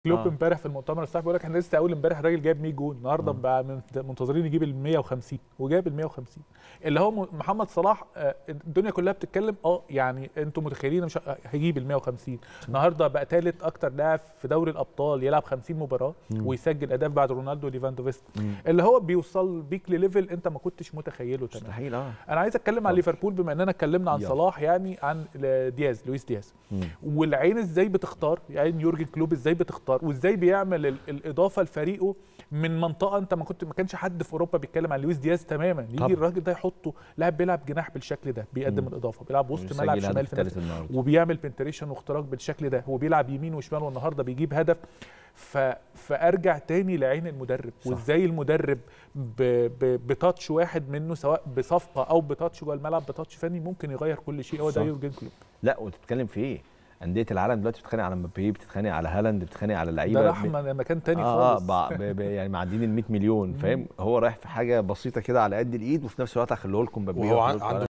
كلوب آه. امبارح في المؤتمر الصحفي بيقول لك احنا لسه اول امبارح الراجل جايب 100 جون النهارده مم. بقى من- منتظرين يجيب ال 150 وجاب ال 150 اللي هو م- محمد صلاح آه، الدنيا كلها بتتكلم اه يعني انتوا متخيلين مش ه- هيجيب ال 150 النهارده بقى ثالث اكتر لاعب في دوري الابطال يلعب 50 مباراه مم. ويسجل اهداف بعد رونالدو وليفاندوفسكي مم. اللي هو بيوصل بيك لليفل انت ما كنتش متخيله تمام مستحيل اه انا عايز اتكلم عن اتفضل. ليفربول بما اننا اتكلمنا عن يلا. صلاح يعني عن دياز لويس دياز مم. والعين ازاي بتختار يعني يورجن كلوب ازاي بتختار وازاي بيعمل ال- الاضافه لفريقه من منطقه انت ما كنت ما كانش حد في اوروبا بيتكلم عن لويس دياز تماما يجي طبعا. الراجل ده يحطه لاعب بيلعب جناح بالشكل ده بيقدم مم. الاضافه بيلعب وسط ويسجل ملعب الهدف شمال في نفس الثالث النهارده وبيعمل بنتريشن واختراق بالشكل ده وبيلعب يمين وشمال والنهارده بيجيب هدف ف... فارجع تاني لعين المدرب صح. وازاي المدرب ب... ب... بتاتش واحد منه سواء بصفقه او بتاتش جوه الملعب بتاتش فني ممكن يغير كل شيء هو ده صح. يورجن كلوب لا وتتكلم في ايه؟ انديه العالم دلوقتي بتتخانق على مبابي بتتخانق على هالاند بتتخانق على لعيبه ده راح م- مكان تاني اه خالص اه ب- ب- ب- يعني معديين ال 100 مليون فاهم هو رايح في حاجه بسيطه كده على قد الايد وفي نفس الوقت هخليه لكم مبابي وهو وهخليه عن- لكم عنده